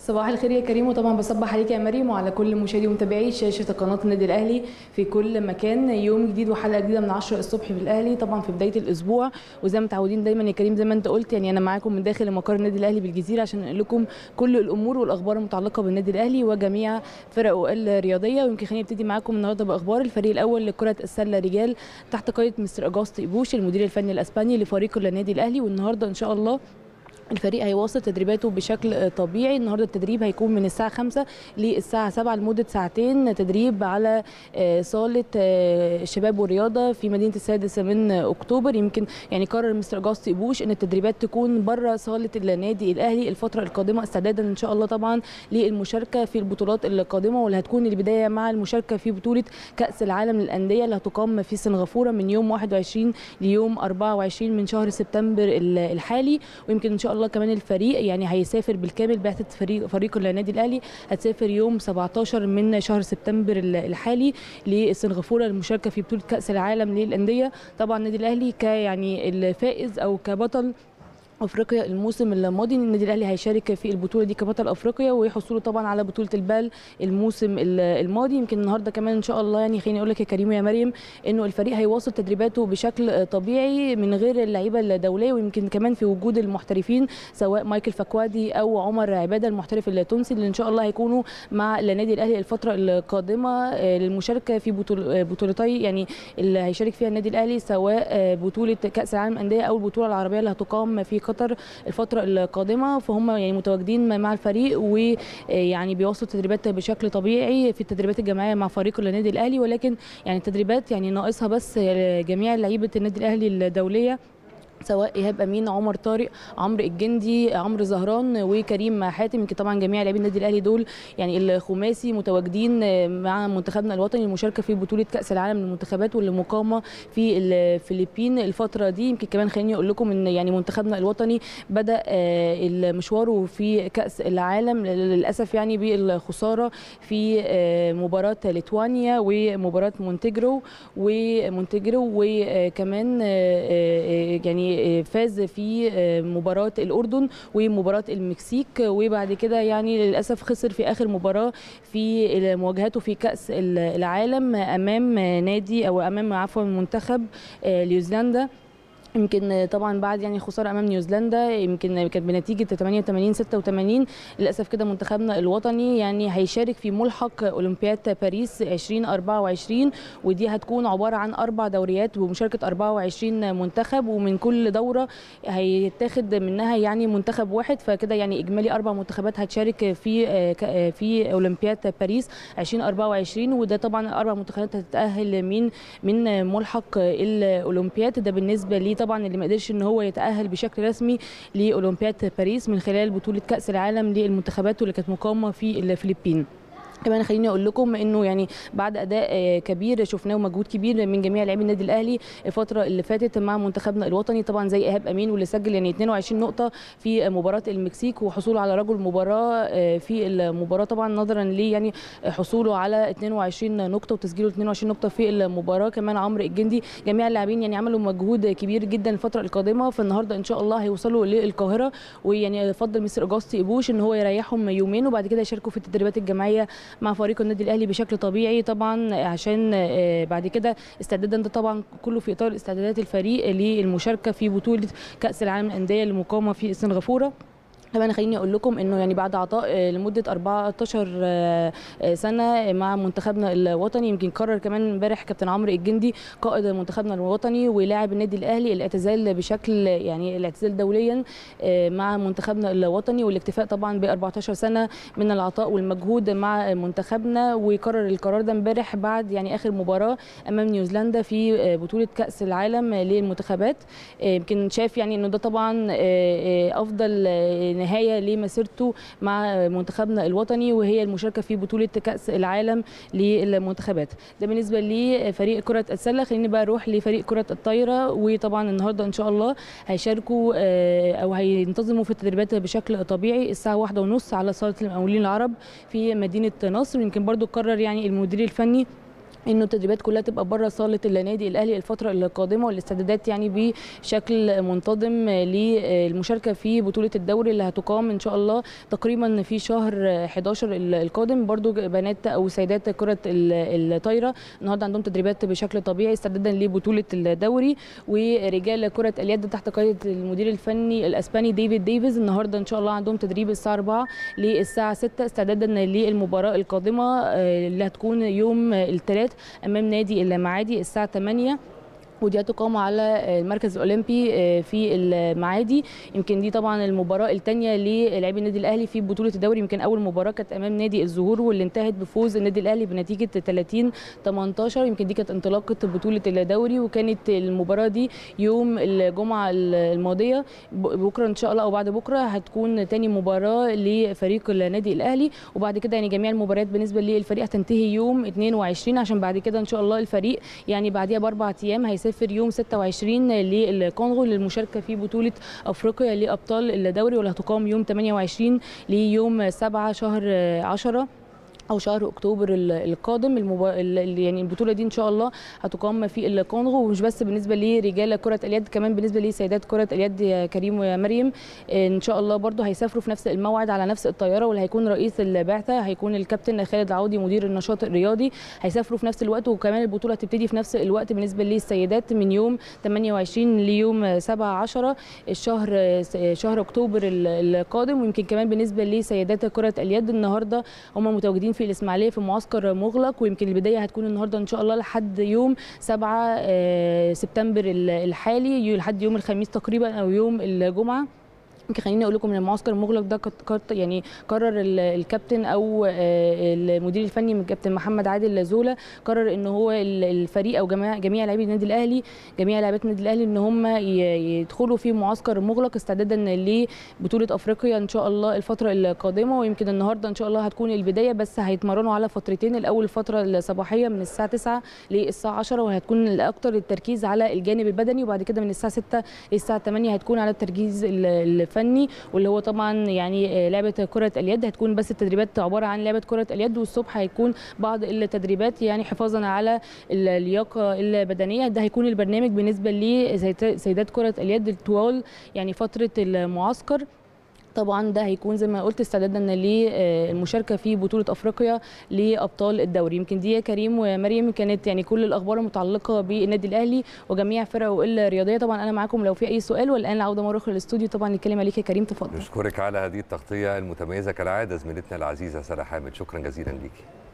صباح الخير يا كريم وطبعا بصبح عليك يا مريم وعلى كل مشاهدي ومتابعي شاشه قناه النادي الاهلي في كل مكان يوم جديد وحلقه جديده من 10 الصبح في الاهلي طبعا في بدايه الاسبوع وزي ما متعودين دايما يا كريم زي ما انت قلت يعني انا معاكم من داخل مقر النادي الاهلي بالجزيره عشان انقل لكم كل الامور والاخبار المتعلقه بالنادي الاهلي وجميع فرقه الرياضيه ويمكن خليني ابتدي معاكم النهارده باخبار الفريق الاول لكره السله رجال تحت قياده مستر اجاست ايبوش المدير الفني الاسباني لفريق النادي الاهلي والنهارده ان شاء الله الفريق هيواصل تدريباته بشكل طبيعي النهارده التدريب هيكون من الساعه 5 للساعه 7 لمده ساعتين تدريب على صاله الشباب والرياضه في مدينه السادس من اكتوبر يمكن يعني قرر مستر جاست بوش ان التدريبات تكون بره صاله النادي الاهلي الفتره القادمه استعدادا ان شاء الله طبعا للمشاركه في البطولات القادمه واللي هتكون البدايه مع المشاركه في بطوله كاس العالم للانديه اللي هتقام في سنغافوره من يوم 21 ليوم 24 من شهر سبتمبر الحالي ويمكن ان شاء الله كمان الفريق يعني هيسافر بالكامل بعثه فريق فريق النادي الاهلي هتسافر يوم 17 من شهر سبتمبر الحالي لسنغافوره للمشاركه في بطوله كاس العالم للانديه طبعا النادي الاهلي كيعني الفائز او كبطل افريقيا الموسم الماضي النادي الاهلي هيشارك في البطوله دي كبطل افريقيا وحصوله طبعا على بطوله البال الموسم الماضي يمكن النهارده كمان ان شاء الله يعني خليني اقول لك يا كريم ويا مريم انه الفريق هيواصل تدريباته بشكل طبيعي من غير اللعيبه الدوليه ويمكن كمان في وجود المحترفين سواء مايكل فكوادي او عمر عباده المحترف التونسي اللي ان شاء الله هيكونوا مع النادي الاهلي الفتره القادمه للمشاركه في بطول بطولتي يعني اللي هيشارك فيها النادي الاهلي سواء بطوله كاس العالم للانديه او البطوله العربيه اللي هتقام في قطر الفتره القادمه فهم يعني متواجدين مع الفريق ويعني بيواصلوا التدريبات بشكل طبيعي في التدريبات الجماعيه مع فريق النادي الاهلي ولكن يعني التدريبات يعني ناقصها بس جميع لعيبه النادي الاهلي الدوليه سواء ايهاب امين عمر طارق عمرو الجندي عمرو زهران وكريم حاتم يمكن طبعا جميع لاعبين النادي الاهلي دول يعني الخماسي متواجدين مع منتخبنا الوطني للمشاركه في بطوله كاس العالم للمنتخبات واللي مقامه في الفلبين الفتره دي يمكن كمان خليني اقول لكم ان يعني منتخبنا الوطني بدا مشواره في كاس العالم للاسف يعني بالخساره في مباراه ليتوانيا ومباراه مونتيجرو ومونتيجرو وكمان يعني فاز في مباراه الاردن ومباراه المكسيك وبعد كده يعني للاسف خسر في اخر مباراه في مواجهاته في كاس العالم امام نادي او امام عفوا منتخب نيوزيلندا يمكن طبعا بعد يعني خساره امام نيوزيلندا يمكن كانت بنتيجه 88 86 للاسف كده منتخبنا الوطني يعني هيشارك في ملحق اولمبياد باريس 2024 ودي هتكون عباره عن اربع دوريات بمشاركه 24 منتخب ومن كل دوره هيتاخد منها يعني منتخب واحد فكده يعني اجمالي اربع منتخبات هتشارك في في اولمبياد باريس 2024 وده طبعا اربع منتخبات هتتاهل من من ملحق الاولمبياد ده بالنسبه لي طبعا اللي ما قدرش ان هو يتاهل بشكل رسمي لاولمبياد باريس من خلال بطوله كاس العالم للمنتخبات واللي كانت مقامه في الفلبين كمان خليني اقول لكم انه يعني بعد اداء كبير شفناه ومجهود كبير من جميع لاعبي النادي الاهلي الفتره اللي فاتت مع منتخبنا الوطني طبعا زي ايهاب امين واللي سجل يعني 22 نقطه في مباراه المكسيك وحصوله على رجل مباراه في المباراه طبعا نظرا ليه يعني حصوله على 22 نقطه وتسجيله 22 نقطه في المباراه كمان عمرو الجندي جميع اللاعبين يعني عملوا مجهود كبير جدا الفتره القادمه فالنهارده ان شاء الله هيوصلوا للقاهره ويعني فضل مستر اجاستي ابوش ان هو يريحهم يومين وبعد كده يشاركوا في التدريبات الجماعيه مع فريق النادي الاهلي بشكل طبيعي طبعا عشان بعد كده استعدادا ده طبعا كله في اطار استعدادات الفريق للمشاركه في بطوله كاس العالم للانديه المقامه في سنغافوره كمان خليني اقول لكم انه يعني بعد عطاء لمده 14 سنه مع منتخبنا الوطني يمكن قرر كمان امبارح كابتن عمرو الجندي قائد منتخبنا الوطني ولاعب النادي الاهلي الاعتزال بشكل يعني الاعتزال دوليا مع منتخبنا الوطني والاكتفاء طبعا ب 14 سنه من العطاء والمجهود مع منتخبنا وقرر القرار ده امبارح بعد يعني اخر مباراه امام نيوزيلندا في بطوله كاس العالم للمنتخبات يمكن شاف يعني انه ده طبعا افضل نهايه لمسيرته مع منتخبنا الوطني وهي المشاركه في بطوله كاس العالم للمنتخبات ده بالنسبه لفريق كره السله خليني بقى اروح لفريق كره الطايره وطبعا النهارده ان شاء الله هيشاركوا او هينتظموا في التدريبات بشكل طبيعي الساعه واحدة ونص على صاله المقاولين العرب في مدينه نصر يمكن برضو قرر يعني المدير الفني انه التدريبات كلها تبقى بره صاله النادي الاهلي الفتره القادمه والاستعدادات يعني بشكل منتظم للمشاركه في بطوله الدوري اللي هتقام ان شاء الله تقريبا في شهر 11 القادم برضو بنات او سيدات كره الطايره النهارده عندهم تدريبات بشكل طبيعي استعدادا لبطوله الدوري ورجال كره اليد تحت قياده المدير الفني الاسباني ديفيد ديفيز النهارده ان شاء الله عندهم تدريب الساعه 4 للساعه 6 استعدادا للمباراه القادمه اللي هتكون يوم الثلاث امام نادي المعادي الساعه 8 ودي هتقام على المركز الاولمبي في المعادي يمكن دي طبعا المباراه الثانيه للاعبي النادي الاهلي في بطوله الدوري يمكن اول مباراه كانت امام نادي الزهور واللي انتهت بفوز النادي الاهلي بنتيجه 30 18 يمكن دي كانت انطلاقه بطوله الدوري وكانت المباراه دي يوم الجمعه الماضيه بكره ان شاء الله او بعد بكره هتكون ثاني مباراه لفريق النادي الاهلي وبعد كده يعني جميع المباريات بالنسبه للفريق هتنتهي يوم 22 عشان بعد كده ان شاء الله الفريق يعني بعديها باربع ايام هيسافر هيسافر يوم 26 للكونغو للمشاركه في بطوله افريقيا لابطال الدوري واللي هتقام يوم 28 ليوم 7 شهر 10 او شهر اكتوبر القادم المبا... يعني البطوله دي ان شاء الله هتقام في الكونغو ومش بس بالنسبه لرجال كره اليد كمان بالنسبه لسيدات كره اليد يا كريم ويا مريم ان شاء الله برضو هيسافروا في نفس الموعد على نفس الطياره واللي هيكون رئيس البعثه هيكون الكابتن خالد العوضي مدير النشاط الرياضي هيسافروا في نفس الوقت وكمان البطوله هتبتدي في نفس الوقت بالنسبه للسيدات من يوم 28 ليوم 7 10 الشهر شهر اكتوبر القادم ويمكن كمان بالنسبه لسيدات كره اليد النهارده هم متواجدين في الاسماعيليه في معسكر مغلق ويمكن البدايه هتكون النهارده ان شاء الله لحد يوم 7 سبتمبر الحالي لحد يوم الخميس تقريبا او يوم الجمعه يمكن خليني اقول لكم ان المعسكر المغلق ده يعني قرر الكابتن او المدير الفني من الكابتن محمد عادل زولا قرر ان هو الفريق او جميع جميع لاعبي النادي الاهلي جميع لاعبات النادي الاهلي ان هم يدخلوا في معسكر مغلق استعدادا لبطوله افريقيا ان شاء الله الفتره القادمه ويمكن النهارده ان شاء الله هتكون البدايه بس هيتمرنوا على فترتين الاول الفتره الصباحيه من الساعه 9 للساعه 10 وهتكون الاكثر التركيز على الجانب البدني وبعد كده من الساعه 6 للساعه 8 هتكون على التركيز الفني واللي هو طبعا يعني لعبه كره اليد هتكون بس التدريبات عباره عن لعبه كره اليد والصبح هيكون بعض التدريبات يعني حفاظا على اللياقه البدنيه ده هيكون البرنامج بالنسبه لسيدات كره اليد طوال يعني فتره المعسكر طبعا ده هيكون زي ما قلت استعدادا للمشاركه في بطوله افريقيا لابطال الدوري يمكن دي يا كريم ومريم كانت يعني كل الاخبار المتعلقه بالنادي الاهلي وجميع فرقه الرياضيه طبعا انا معاكم لو في اي سؤال والان العوده مره اخرى للاستوديو طبعا الكلمه ليك يا كريم تفضل نشكرك على هذه التغطيه المتميزه كالعاده زميلتنا العزيزه ساره حامد شكرا جزيلا ليكي